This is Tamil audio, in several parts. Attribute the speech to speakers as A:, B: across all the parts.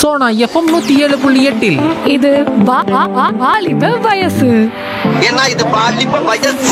A: சோனா எஃப்எம் நூத்தி ஏழு புள்ளி எட்டில்
B: இது வா- வா- வா- வாலிப வயசு
C: ஏன்னா இது பாலிப்ப வயசு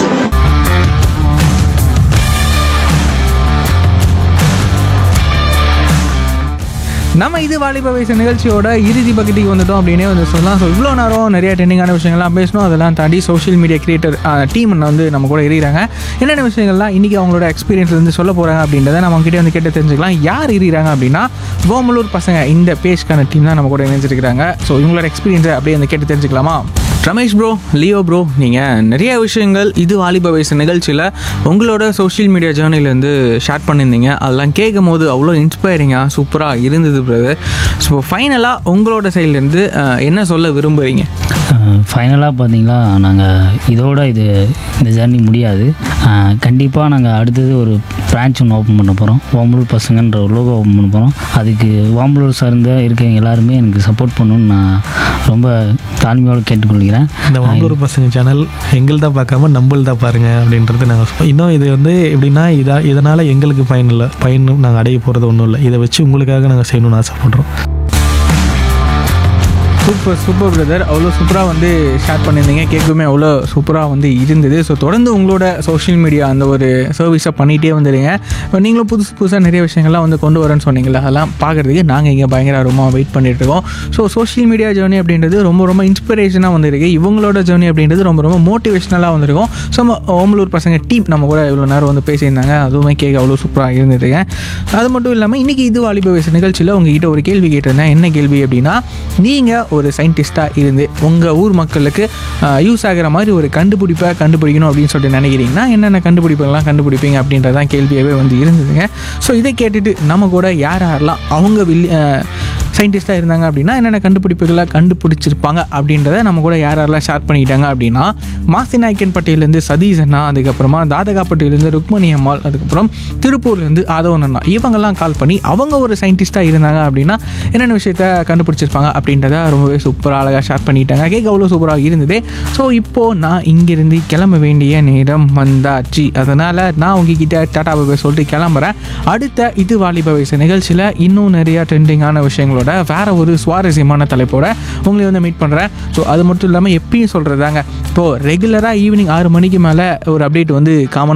D: நம்ம இது வாலிப வயசு நிகழ்ச்சியோட இறுதி பகுதிக்கு வந்துட்டோம் அப்படின்னே வந்து சொல்லலாம் ஸோ இவ்வளோ நேரம் நிறைய ட்ரெண்டிங்கான விஷயங்கள்லாம் பேசணும் அதெல்லாம் தாண்டி சோஷியல் மீடியா கிரியேட்டர் டீம் வந்து நம்ம கூட இருக்கிறாங்க என்னென்ன விஷயங்கள்லாம் இன்றைக்கி அவங்களோட எக்ஸ்பீரியன்ஸ் வந்து சொல்ல போகிறாங்க அப்படின்றத நம்ம அவங்ககிட்ட வந்து கேட்டு தெரிஞ்சுக்கலாம் யார் இருக்கிறாங்க அப்படின்னா ஓமலூர் பசங்க இந்த பேஜ்க்கான டீம் தான் நம்ம கூட இணைஞ்சிருக்கிறாங்க ஸோ இவங்களோட எக்ஸ்பீரியன்ஸை அப்படியே வந்து கேட்டு தெரிஞ்சுக்கலாமா ரமேஷ் ப்ரோ லியோ ப்ரோ நீங்கள் நிறைய விஷயங்கள் இது வாலிப வயசு நிகழ்ச்சியில் உங்களோட சோஷியல் மீடியா ஜேர்னிலேருந்து ஷேர் பண்ணியிருந்தீங்க அதெல்லாம் கேட்கும் போது அவ்வளோ இன்ஸ்பைரிங்காக சூப்பராக இருந்தது பிரதர் ஸோ ஃபைனலாக உங்களோட சைட்லேருந்து என்ன சொல்ல விரும்புகிறீங்க
E: ஃபைனலாக பார்த்தீங்களா நாங்கள் இதோட இது இந்த ஜர்னி முடியாது கண்டிப்பாக நாங்கள் அடுத்தது ஒரு பிரான்ச் ஒன்று ஓப்பன் பண்ண போகிறோம் ஓம்பலூர் பசங்கன்ற ஒரு லோகோ ஓப்பன் பண்ண போகிறோம் அதுக்கு ஓம்பலூர் சார்ந்த இருக்கவங்க எல்லாருமே எனக்கு சப்போர்ட் பண்ணணும்னு நான் ரொம்ப தாழ்மையோடு கேட்டுக்கொள்கிறேன்
F: இந்த வாங்கூர் பசங்க சேனல் எங்கள் தான் பார்க்காம நம்மள் தான் பாருங்க அப்படின்றது நாங்கள் சொல்லுவோம் இன்னும் இது வந்து எப்படின்னா இதா இதனால் எங்களுக்கு பயன் இல்லை பயன் நாங்கள் அடைய போகிறது ஒன்றும் இல்லை இதை வச்சு உங்களுக்காக நாங்கள் செய்யணும்னு ஆசைப்படுறோம்
D: சூப்பர் சூப்பர் பிரதர் அவ்வளோ சூப்பராக வந்து ஷேர் பண்ணியிருந்தீங்க கேட்குமே அவ்வளோ சூப்பராக வந்து இருந்தது ஸோ தொடர்ந்து உங்களோட சோஷியல் மீடியா அந்த ஒரு சர்வீஸை பண்ணிகிட்டே வந்துடுங்க இப்போ நீங்களும் புதுசு புதுசாக நிறைய விஷயங்கள்லாம் வந்து கொண்டு வரேன்னு சொன்னீங்களா அதெல்லாம் பார்க்குறதுக்கு நாங்கள் இங்கே பயங்கர ஆர்வமாக வெயிட் பண்ணிட்டு இருக்கோம் ஸோ சோஷியல் மீடியா ஜேர்னி அப்படின்றது ரொம்ப ரொம்ப இன்ஸ்பிரேஷனாக வந்திருக்கு இவங்களோட ஜேர்னி அப்படின்றது ரொம்ப ரொம்ப மோட்டிவேஷனலாக வந்திருக்கும் ஸோ நம்ம ஓமலூர் பசங்க டீம் நம்ம கூட இவ்வளோ நேரம் வந்து பேசியிருந்தாங்க அதுவுமே கேட்க அவ்வளோ சூப்பராக இருந்ததுங்க அது மட்டும் இல்லாமல் இன்றைக்கி இது வாலிப வயசு நிகழ்ச்சியில் உங்ககிட்ட ஒரு கேள்வி கேட்டிருந்தேன் என்ன கேள்வி அப்படின்னா நீங்கள் ஒரு சயின்டிஸ்ட்டாக இருந்து உங்கள் ஊர் மக்களுக்கு யூஸ் ஆகிற மாதிரி ஒரு கண்டுபிடிப்பை கண்டுபிடிக்கணும் அப்படின்னு சொல்லிட்டு நினைக்கிறீங்கன்னா என்னென்ன கண்டுபிடிப்புகள்லாம் கண்டுபிடிப்பீங்க அப்படின்றதான் கேள்வியாகவே வந்து இருந்ததுங்க ஸோ இதை கேட்டுட்டு நம்ம கூட யார் யாரெல்லாம் அவங்க வில் சயின்டிஸ்ட்டாக இருந்தாங்க அப்படின்னா என்னென்ன கண்டுபிடிப்புகளை கண்டுபிடிச்சிருப்பாங்க அப்படின்றத நம்ம கூட யார் யாரெல்லாம் ஷேர் பண்ணிக்கிட்டாங்க அப்படின்னா மாசி நாயக்கன் பட்டியலேருந்து சதீஷ் அண்ணா அதுக்கப்புறமா தாதகாப்பட்டியிலேருந்து ருக்மணி அம்மாள் அதுக்கப்புறம் திருப்பூர்லேருந்து ஆதவன் அண்ணா இவங்கெல்லாம் கால் பண்ணி அவங்க ஒரு சயின்டிஸ்ட்டாக இருந்தாங்க அப்படின்னா என்னென்ன விஷயத்த கண்டுபிடிச்சிருப்பாங்க அப்படின்றத ரொம்பவே சூப்பராக அழகாக ஷேர் பண்ணிட்டாங்க கேட்க அவ்வளோ சூப்பராக இருந்தது ஸோ இப்போது நான் இங்கேருந்து கிளம்ப வேண்டிய நேரம் வந்தாச்சு அதனால் நான் உங்ககிட்ட டாடா பாபா சொல்லிட்டு கிளம்புறேன் அடுத்த இது வாலிப வயசு நிகழ்ச்சியில் இன்னும் நிறைய ட்ரெண்டிங்கான விஷயங்களோட வேற ஒரு சுவாரஸ்யமான தலைப்போட உங்களை வந்து மீட் பண்ணுறேன் ஸோ அது மட்டும் இல்லாமல் எப்பயும் சொல்கிறதாங்க இப்போது ரெகுலராக ஈவினிங் ஆறு மணிக்கு மேலே ஒரு அப்டேட் வந்து காமனாக